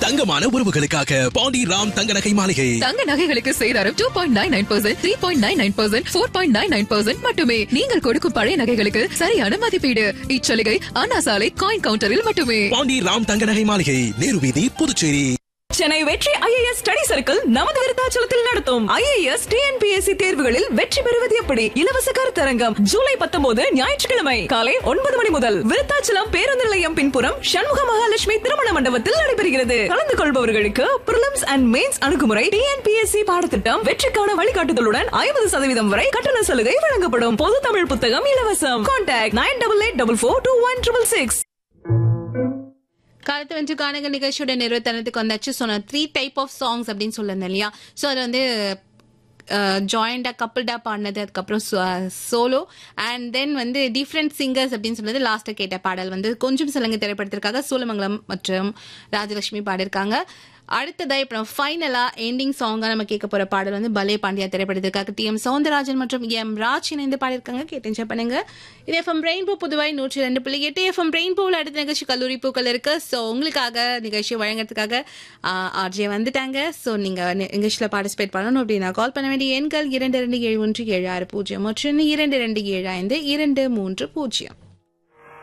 தங்கமான உறவுகளுக்காக பாண்டி ராம் தங்க நகை மாளிகை தங்க நகைகளுக்கு சேதாரம் two point nine nine percent three point nine nine percent four point nine nine percent மட்டுமே நீங்கள் கொடுக்கும் பழைய நகைகளுக்கு சரியான மதிப்பீடு இச்சலுகை அண்ணா சாலை காயின் கவுண்டரில் மட்டுமே பாண்டி ராம் தங்க நகை மாளிகை நேரு வீதி புதுச்சேரி சென்னை வெற்றி ஐஏஎஸ் ஸ்டடி சர்க்கிள் நமது விருத்தாச்சலத்தில் நடத்தும் ஐஏஎஸ் டிஎன்பிஎஸ்சி தேர்வுகளில் வெற்றி பெறுவது எப்படி இலவச கருத்தரங்கம் ஜூலை பத்தொன்பது ஞாயிற்றுக்கிழமை காலை ஒன்பது மணி முதல் விருத்தாச்சலம் பேருந்து நிலையம் பின்புறம் சண்முக மகாலட்சுமி திருமண மண்டபத்தில் நடைபெறுகிறது கலந்து கொள்பவர்களுக்கு பிரிலிம்ஸ் அண்ட் மெயின்ஸ் அணுகுமுறை டிஎன்பிஎஸ்சி பாடத்திட்டம் வெற்றிக்கான வழிகாட்டுதலுடன் ஐம்பது சதவீதம் வரை கட்டண சலுகை வழங்கப்படும் பொது தமிழ் புத்தகம் இலவசம் contact nine double eight double four two one triple six காலத்து வந்து கானக நிகழ்ச்சியோட நிறுவனத்துக்கு வந்தாச்சு சொன்ன த்ரீ டைப் ஆஃப் சாங்ஸ் அப்படின்னு சொல்லியிருந்தேன் இல்லையா ஸோ அது வந்து ஜாயிண்டா கப்பிள்டா பாடினது அதுக்கப்புறம் சோலோ அண்ட் தென் வந்து டிஃப்ரெண்ட் சிங்கர்ஸ் அப்படின்னு சொல்றது லாஸ்ட்டாக கேட்ட பாடல் வந்து கொஞ்சம் சிலங்கு திரைப்படத்திற்காக சோழமங்கலம் மற்றும் ராஜலட்சுமி பாடியிருக்காங்க அடுத்ததா இப்போ நம்ம ஃபைனலா எண்டிங் சாங்கா நம்ம கேட்க போற பாடல் வந்து பலே பாண்டியா திரைப்படத்திற்காக டி எம் சவுந்தரராஜன் மற்றும் எம் ராஜ் இணைந்து பாடியிருக்காங்க கேட்டு என்ஜாய் பண்ணுங்க இது எஃப்எம் ரெயின்போ புதுவாய் நூற்றி ரெண்டு புள்ளி எட்டு எஃப்எம் ரெயின்போவில் அடுத்த நிகழ்ச்சி கல்லூரி பூக்கள் இருக்கு ஸோ உங்களுக்காக நிகழ்ச்சி வழங்குறதுக்காக ஆர்ஜே வந்துட்டாங்க ஸோ நீங்க நி- நிகழ்ச்சியில பார்ட்டிசிபேட் பண்ணணும் அப்படின்னா கால் பண்ண வேண்டிய எண்கள் இரண்டு ரெண்டு ஏழு ஒன்று ஏழு ஆறு பூஜ்ஜியம் மற்றும் இரண்டு ரெண்டு ஏழு ஐந்து இரண்டு மூன்று பூஜ்ஜியம்